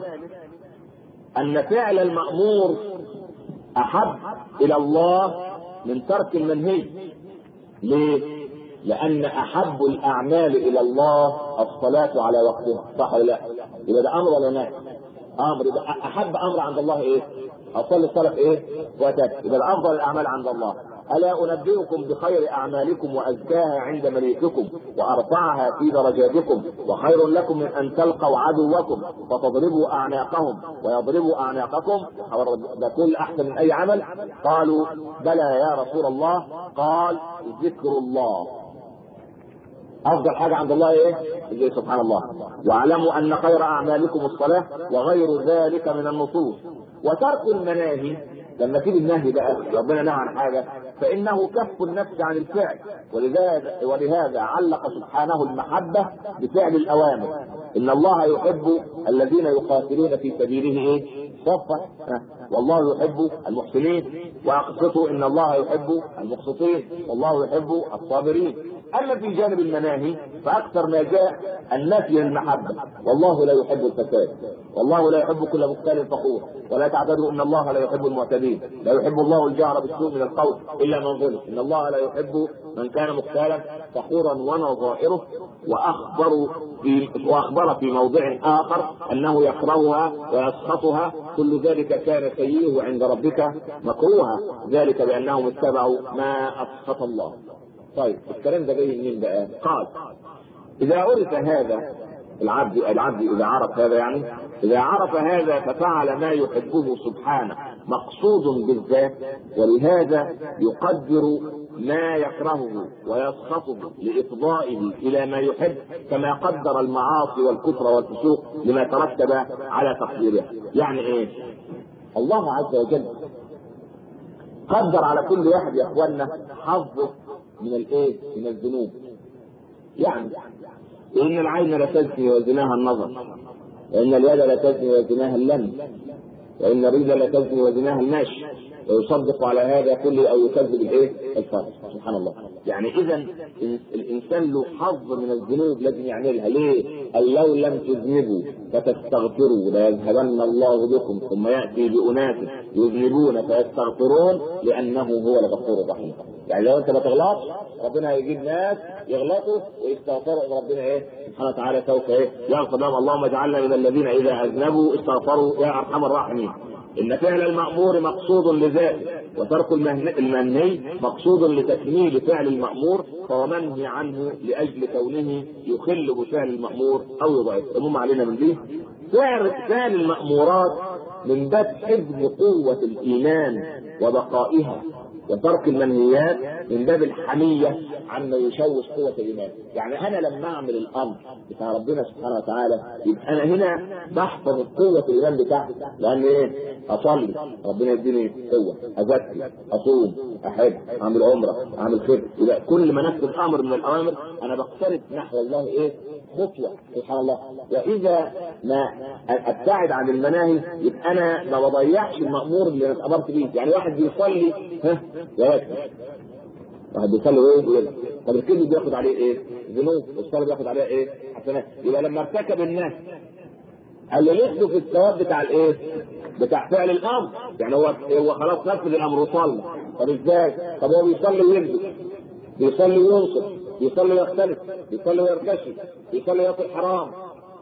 ان فعل المامور احب الى الله من ترك المنهي ليه لأن أحب الأعمال إلى الله الصلاة على وقتها صح ولا لا؟ يبقى ده أمر ولا نهي؟ أمر يبقى أحب أمر عند الله إيه؟ أصلي الصلاة إيه؟ وقتها يبقى أفضل الأعمال عند الله ألا أنبئكم بخير أعمالكم وأزكاها عند مليككم وأرفعها في درجاتكم وخير لكم من أن تلقوا عدوكم فتضربوا أعناقهم ويضربوا أعناقكم ده كل أحسن من أي عمل قالوا بلى يا رسول الله قال ذكر الله افضل حاجه عند الله ايه؟ إيه سبحان الله واعلموا ان خير اعمالكم الصلاه وغير ذلك من النصوص وترك المناهي لما تيجي النهي بقى ربنا نهى عن حاجه فانه كف النفس عن الفعل ولذلك ولهذا علق سبحانه المحبه بفعل الاوامر ان الله يحب الذين يقاتلون في سبيله ايه؟ صفا والله يحب المحسنين واقسطوا ان الله يحب المقسطين والله يحب الصابرين اما في جانب المناهي فاكثر ما جاء النفي المحبه والله لا يحب الفساد والله لا يحب كل مختال فخور ولا تعتدوا ان الله لا يحب المعتدين لا يحب الله الجهر بالسوء من القول الا من ظلم ان الله لا يحب من كان مختالا فخورا ونظائره واخبر في واخبر في موضع اخر انه يكرهها ويسخطها كل ذلك كان سيئه عند ربك مكروها ذلك بانهم اتبعوا ما اسخط الله طيب الكلام ده جاي منين بقى؟ قال إذا عرف هذا العبد العبد إذا عرف هذا يعني إذا عرف هذا ففعل ما يحبه سبحانه مقصود بالذات ولهذا يقدر ما يكرهه ويسخطه لإفضائه إلى ما يحب كما قدر المعاصي والكفر والفسوق لما ترتب على تقديرها يعني إيه؟ الله عز وجل قدر على كل واحد يا اخوانا حظه من الايه؟ من الذنوب. يعني ان العين لا تزني وزناها النظر وان اليد لا تزني وزناها اللمس وان الرجل لا تزني وزناها المشي ويصدق على هذا كله او يكذب الايه؟ الفرج سبحان الله يعني اذا الانسان له حظ من الذنوب لازم يعملها ليه؟ قال لو لم تذنبوا فتستغفروا ليذهبن الله بكم ثم ياتي باناس يذنبون فيستغفرون لانه هو الغفور الرحيم يعني لو انت ما تغلطش ربنا هيجيب ناس يغلطوا ويستغفروا ربنا ايه سبحانه وتعالى سوف ايه يغفر لهم اللهم اجعلنا من الذين اذا اذنبوا استغفروا يا ارحم الراحمين ان فعل المامور مقصود لذاته وترك المنهي مقصود لتكميل فعل المامور فهو منهي عنه لاجل كونه يخل بفعل المامور او يضعف المهم علينا من دي فعل فعل المامورات من باب حفظ قوه الايمان وبقائها وترك المنهيات من باب الحمية عما يشوش قوة الإيمان يعني أنا لما أعمل الأمر بتاع ربنا سبحانه وتعالى يبقى أنا هنا بحفظ قوة الإيمان بتاعتي لأن إيه أصلي ربنا يديني قوة أزكي أصوم أحب أعمل عمرة أعمل خير يبقى كل ما نفذ أمر من الأوامر أنا بقترب نحو الله إيه خطوة سبحان الله وإذا ما أبتعد عن المناهي يبقى أنا ما بضيعش المأمور اللي أنا اتأمرت بيه يعني واحد بيصلي ها يركز واحد بيصلي ايه طب الكذب بياخد عليه ايه؟ ذنوب والصلاه بياخد عليها ايه؟ حسنات يبقى لما ارتكب الناس قال له يحدث الثواب بتاع الايه؟ بتاع فعل الامر يعني هو هو خلاص نفذ الامر وصلى طب ازاي؟ طب هو بيصلي ويكذب بيصلي وينصف بيصلي ويختلف بيصلي ويرتشي بيصلي وياكل حرام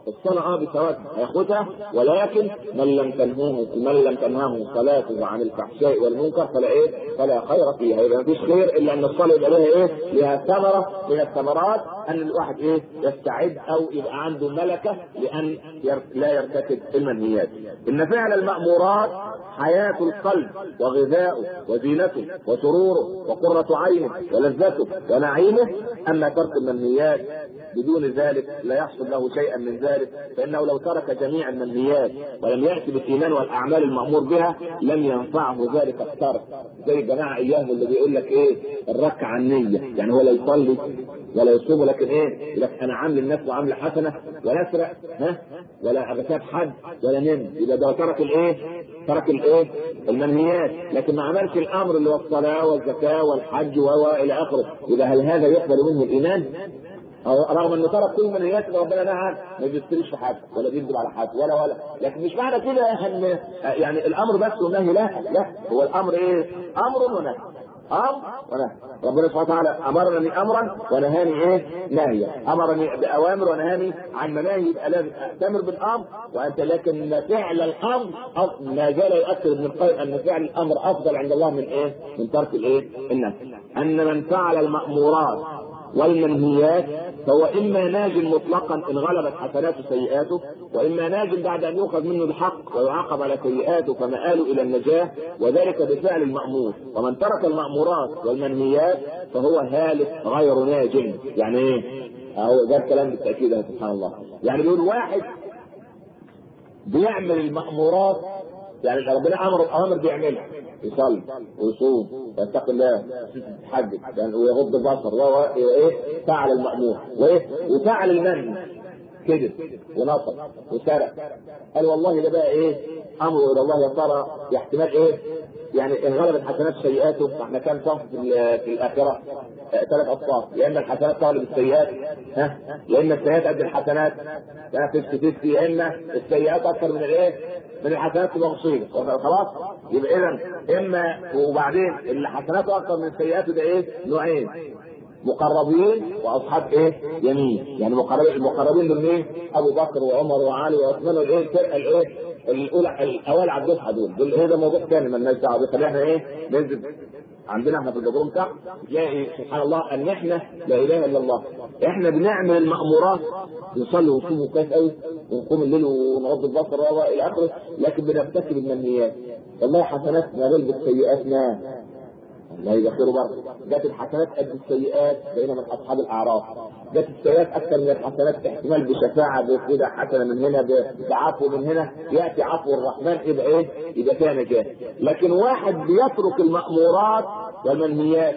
الصلاة اه بثواب هياخدها ولكن من لم تنهوه من لم تنهاه صلاته عن الفحشاء والمنكر فلا ايه؟ فلا خير فيها يبقى مفيش خير الا ان الصلاة يبقى لها ايه؟ لها ثمرة من الثمرات ان الواحد ايه؟ يستعد او يبقى عنده ملكة لان لا يرتكب المنهيات. ان فعل المأمورات حياة القلب وغذاؤه وزينته وسروره وقرة عينه ولذته ونعيمه اما ترك المنهيات بدون ذلك لا يحصل له شيئا من ذلك فانه لو ترك جميع المنهيات ولم ياتي بالايمان والاعمال المامور بها لم ينفعه ذلك الترك زي الجماعه اياهم اللي بيقول لك ايه الركعه النيه يعني هو لا يصلي ولا يصوم لكن ايه يقول لك انا عامل الناس وعامل حسنه ولا اسرق ها ولا اغتاب حد ولا نم يبقى ده ترك الايه ترك الايه المنهيات لكن ما عملش الامر اللي هو الصلاه والزكاه والحج والى اخره يبقى هل هذا يقبل منه الايمان رغم انه ترك كل منهيات اللي ربنا نهى ما بيشتريش في حد ولا بيكذب على حد ولا ولا لكن مش معنى كده ان يعني الامر بس والنهي لا لا هو الامر ايه؟ امر ونهي امر ونهي ربنا سبحانه وتعالى امرني امرا ونهاني ايه؟ نهيا امرني باوامر ونهاني عن مناهي يبقى لازم اتمر بالامر وانت لكن فعل الامر ما زال يؤكد ابن القيم ان فعل الامر افضل عند الله من ايه؟ من ترك الايه؟ النهي ان من فعل المامورات والمنهيات فهو اما ناج مطلقا ان غلبت حسناته سيئاته واما ناج بعد ان يؤخذ منه الحق ويعاقب على سيئاته فمآله الى النجاه وذلك بفعل المأمور ومن ترك المأمورات والمنهيات فهو هالك غير ناج يعني ايه؟ اهو ده الكلام بالتاكيد سبحان الله يعني بيقول واحد بيعمل المأمورات يعني ربنا امر اوامر بيعملها يصلي ويصوم ويتقي الله يحجج يعني ويغض البصر وايه فعل المأمور وايه وفعل المن كذب ونصب وسرق قال والله ده بقى ايه امره الى الله يا ترى احتمال ايه يعني ان غلبت حسنات سيئاته فاحنا كام صنف في, في الاخره ثلاث اصناف يا اما الحسنات تغلب السيئات ها يا اما السيئات قد الحسنات ها فيفتي فيفتي يا اما السيئات اكثر من الايه من الحسنات تبقى مصيبه خلاص يبقى اذا اما وبعدين اللي حسناته اكثر من سيئاته ده ايه نوعين مقربين واصحاب ايه يمين يعني مقربين المقربين دول ايه ابو بكر وعمر وعلي وعثمان والايه الفرقه الايه الاولى الاوائل على الدفعه دول دول ايه ده موضوع ثاني مالناش دعوه بيه خلينا احنا ايه ننزل عندنا احنا في الجبروم تحت تلاقي سبحان الله ان احنا لا اله الا الله احنا بنعمل المامورات نصلي ونصوم كويس قوي ونقوم الليل ونغض البصر والى اخره لكن بنرتكب المنهيات والله حسناتنا غلبت سيئاتنا الله يغفره برضه جت الحسنات قد السيئات بقينا من اصحاب الاعراف جت السيئات اكثر من الحسنات احتمال بشفاعه بكده حسنه من هنا بعفو من هنا ياتي عفو الرحمن يبقى ايه؟ يبقى فيها نجاه لكن واحد بيترك المامورات والمنهيات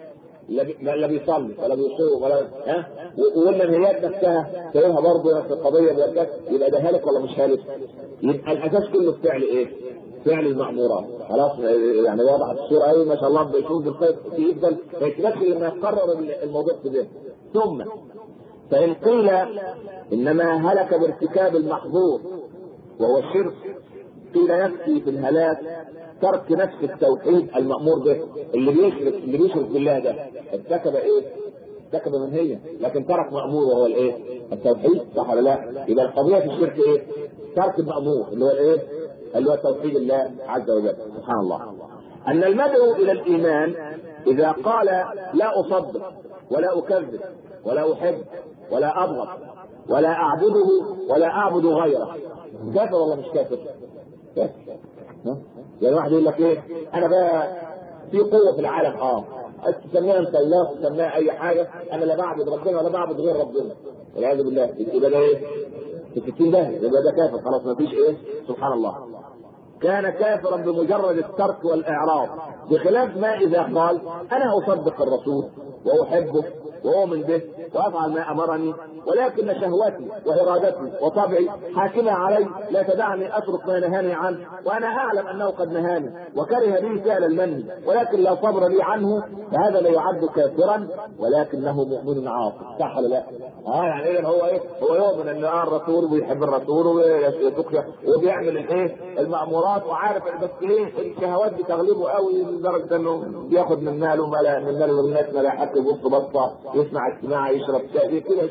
لا بيصلي ولا بيصوم ولا ها والمنهيات نفسها سايبها برضه نفس القضيه يبقى ده هالك ولا مش هالك؟ يبقى الاساس كله في فعل ايه؟ فعل المأمورات خلاص يعني وضحت الصورة قوي ما شاء الله بيشوف بالخير يفضل ما يكتبش لما يقرر الموضوع في ذهنه ثم فإن قيل إنما هلك بارتكاب المحظور وهو الشرك قيل يكفي في الهلاك ترك نفس التوحيد المأمور به اللي بيشرك اللي بيشرك بالله ده ارتكب ايه؟ ارتكب منهيا لكن ترك مأمور وهو الايه؟ التوحيد صح ولا لا؟ يبقى القضية في الشرك ايه؟ ترك المأمور اللي هو الايه؟ اللي هو توحيد الله عز وجل سبحان الله ان المدعو الى الايمان اذا قال لا اصدق ولا اكذب ولا احب ولا ابغض ولا اعبده ولا اعبد غيره كافر ولا مش كافر؟ كافر يعني واحد يقول لك ايه انا بقى في قوه في العالم اه تسميها انت الله تسميها اي حاجه انا لا بعبد ربنا ولا بعبد غير ربنا والعياذ بالله يبقى ده ايه؟ في 60 ده يبقى ده كافر خلاص ما فيش ايه سبحان الله كان كافرا بمجرد الترك والاعراض بخلاف ما اذا قال انا اصدق الرسول واحبه واؤمن به وافعل ما امرني ولكن شهوتي وارادتي وطبعي حاكمه علي لا تدعني اترك ما نهاني عنه وانا اعلم انه قد نهاني وكره لي فعل المني ولكن لا صبر لي عنه فهذا لا يعد كافرا ولكنه مؤمن عاصي صح ولا لا؟ اه يعني اذا هو ايه؟ هو يؤمن ان اه الرسول ويحب الرسول ويتقي وبيعمل الايه؟ المامورات وعارف بس ايه؟ الشهوات بتغلبه قوي لدرجه انه بياخد من ماله ملا من ماله الناس ما لا يحق يبص بصه يسمع اجتماع يشرب شاي كده سبحان الله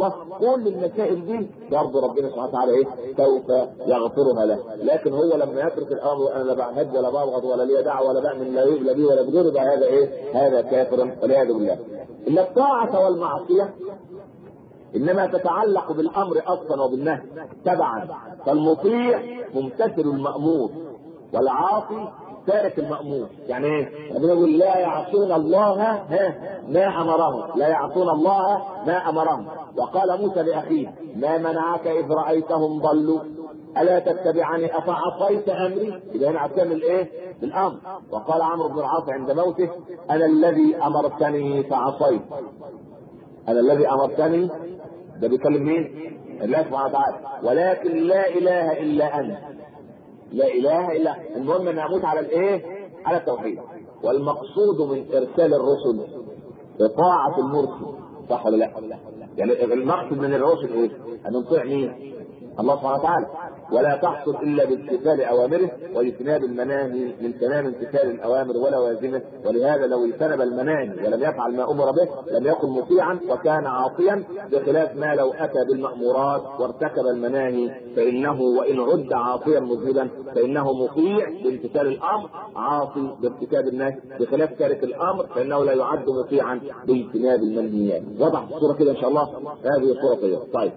الله كل المسائل دي برضه ربنا سبحانه وتعالى ايه سوف يغفرها له لكن هو لما يترك الامر انا لا بعهد ولا ببغض ولا لي دعوه ولا بعمل لا يبلى بي ولا بغيره ده هذا ايه هذا كافر والعياذ بالله ان الطاعه والمعصيه انما تتعلق بالامر اصلا وبالنهي تبعا فالمطيع ممتثل المامور والعاصي تارك المأمور يعني ايه؟ ربنا يقول لا يعصون الله ها ما امرهم لا يعصون الله ما امرهم وقال موسى لاخيه ما منعك اذ رايتهم ضلوا الا تتبعني افعصيت امري؟ اذا هنا عشان الايه؟ بالامر وقال عمرو بن العاص عند موته انا الذي امرتني فعصيت انا الذي امرتني ده بيكلم مين؟ الله سبحانه وتعالى ولكن لا اله الا انت لا اله الا المهم ان اموت على الايه؟ على التوحيد والمقصود من ارسال الرسل اطاعه المرسل صح ولا لا؟ يعني المقصد من الرسل ايه؟ ان نطيع مين؟ الله سبحانه وتعالى ولا تحصل الا بامتثال اوامره واجتناب المناهي من تمام امتثال الاوامر ولوازمه ولهذا لو اجتنب المناهي ولم يفعل ما امر به لم يكن مطيعا وكان عاصيا بخلاف ما لو اتى بالمامورات وارتكب المناهي فانه وان عد عاصيا مذنبا فانه مطيع بامتثال الامر عاصي بارتكاب النهي بخلاف تارك الامر فانه لا يعد مطيعا باجتناب المنهيات وضح الصوره كده ان شاء الله هذه الصوره طيبه طيب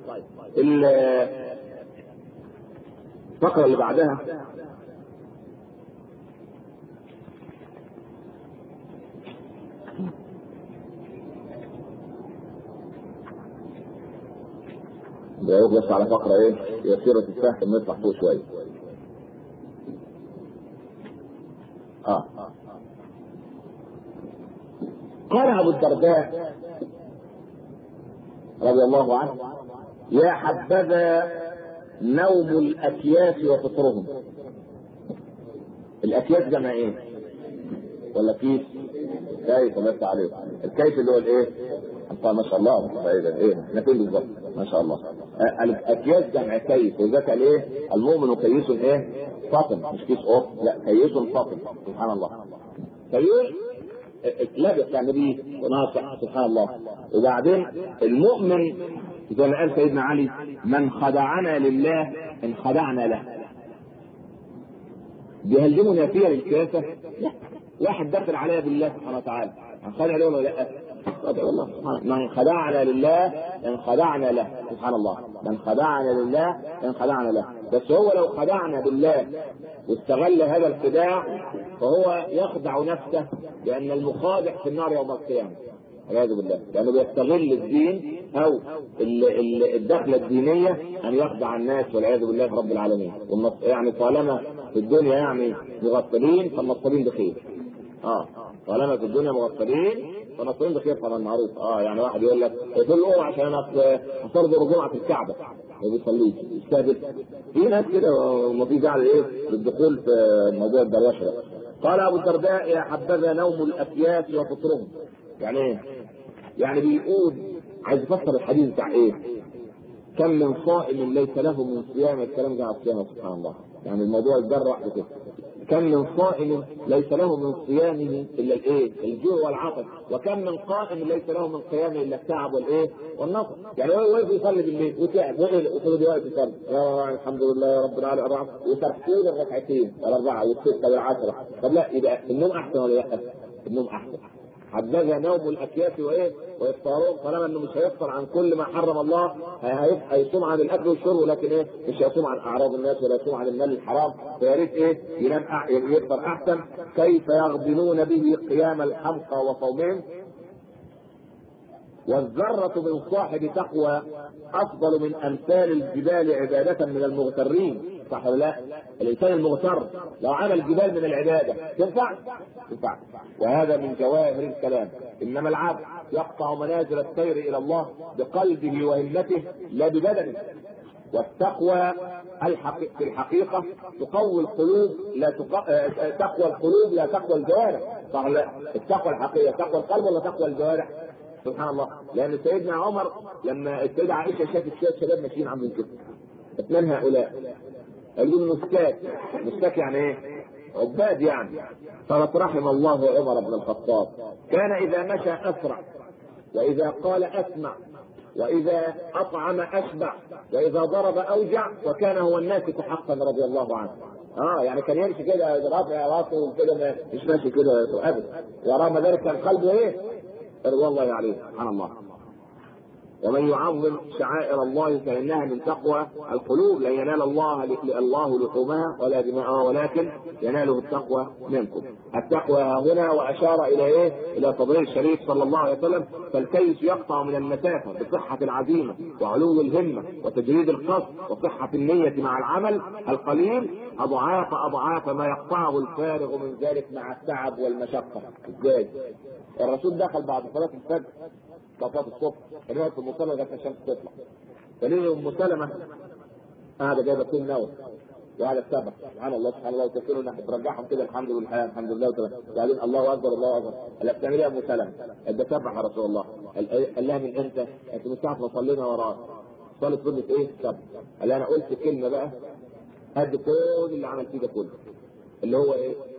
الفقرة اللي بعدها ده بس على فقرة ايه يسيرة السهم نطلع فوق شوية اه قال ابو الدرداء رضي الله عنه يا حبذا نوم الاكياس وفطرهم الاكياس جمع ايه ولا كيس كيف بس عليك الكيس اللي هو الايه انت ما شاء الله فاذا ايه احنا فين بالظبط ما شاء الله الاكياس جمع كيس وذاك الايه المؤمن كيس ايه فطن مش كيس اوف لا كيس فطن سبحان الله كيس لابس يعني بيه وناصح سبحان الله وبعدين المؤمن زي ما قال سيدنا علي من خدعنا لله ان خدعنا له بيهلموا نافيه للكاسه لا واحد دخل عليها بالله سبحانه وتعالى هنخدع له ولا لا؟ والله من خدعنا لله ان خدعنا له سبحان الله من خدعنا لله ان خدعنا له بس هو لو خدعنا بالله واستغل هذا الخداع فهو يخدع نفسه لان المخادع في النار يوم القيامه والعياذ بالله لانه بيستغل الدين او الدخله الدينيه ان يخدع الناس والعياذ بالله رب العالمين يعني طالما في الدنيا يعني مغفلين فالنصابين بخير اه طالما في الدنيا مغفلين فالنصابين بخير طبعا معروف اه يعني واحد يقول لك تقول له عشان انا هصرف الجمعه في الكعبه ما بيصليش يستهبل في ناس كده وما في داعي ايه للدخول في موضوع الدروشه قال ابو الدرداء يا حبذا نوم الاكياس وفطرهم يعني ايه؟ يعني بيقول عايز يفسر الحديث بتاع ايه؟ كم من صائم ليس له من صيام الكلام ده على الصيام سبحان الله يعني الموضوع اتجرى واحده كده كم من صائم ليس له من صيامه الا الايه؟ الجوع والعطش، وكم من قائم ليس له من قيامه الا التعب والايه؟ والنصر، يعني هو واقف يصلي بالليل وتعب وفضل واقف يصلي، يا الحمد لله يا رب العالمين أربعة وتركين الركعتين الأربعة والستة والعشرة، طب لا يبقى النوم أحسن ولا لا؟ النوم أحسن. حبذا نوم الاكياس وايه ويفطرون طالما انه مش هيفطر عن كل ما حرم الله هيصوم عن الاكل والشرب ولكن ايه مش هيصوم عن اعراض الناس ولا يصوم عن المال الحرام فيا ريت ايه ينام يفطر احسن كيف يغبنون به قيام الحمقى وصومهم والذرة من صاحب تقوى أفضل من أمثال الجبال عبادة من المغترين صح ولا لا؟ الإنسان المغتر لو عمل جبال من العبادة تنفع؟ تنفع وهذا من جواهر الكلام إنما العبد يقطع منازل السير إلى الله بقلبه وهمته لا ببدنه والتقوى الحقيقة في الحقيقة تقوي القلوب لا تق... تقوى القلوب لا تقوى الجوارح صح لا التقوى الحقيقية تقوى القلب ولا تقوى الجوارح؟ سبحان الله لان سيدنا عمر لما السيده عائشه شافت شويه شباب ماشيين عاملين كده من هؤلاء؟ قالوا مسكاك مسكاك يعني ايه؟ عباد يعني قالت رحم الله عمر بن الخطاب كان اذا مشى اسرع واذا قال اسمع واذا اطعم اشبع واذا ضرب اوجع وكان هو الناسك حقا رضي الله عنه اه يعني كان يمشي كده رافع راسه كده مش ماشي كده ابدا ورغم ذلك كان قلبه ايه؟ رضوان الله عليه سبحان الله ومن يعظم شعائر الله فانها من تقوى القلوب لن ينال الله الله لحومها ولا دماءها ولكن يناله التقوى منكم. التقوى هنا واشار الى ايه؟ الى فضيل الشريف صلى الله عليه وسلم فالكيس يقطع من المسافه بصحه العزيمه وعلو الهمه وتجريد القصد وصحه النيه مع العمل القليل اضعاف اضعاف ما يقطعه الفارغ من ذلك مع التعب والمشقه. ازاي؟ الرسول دخل بعد صلاه الفجر صلاه الصبح كان يقعد في المصلى لغايه الشمس تطلع فليه ام سلمه قاعده جايبه طين نوى وقاعده تسبح سبحان الله سبحان الله وتكفروا انك ترجعهم كده الحمد لله الحمد لله وبعدين الله اكبر الله اكبر قال بتعمل ايه يا ام سلمه؟ قال بسبح يا رسول الله قال لها من امتى؟ قالت من ساعه ما صلينا وراه صلت فضلت ايه؟ سبح قال انا قلت كلمه بقى قد كل اللي عملتيه ده كله اللي هو ايه؟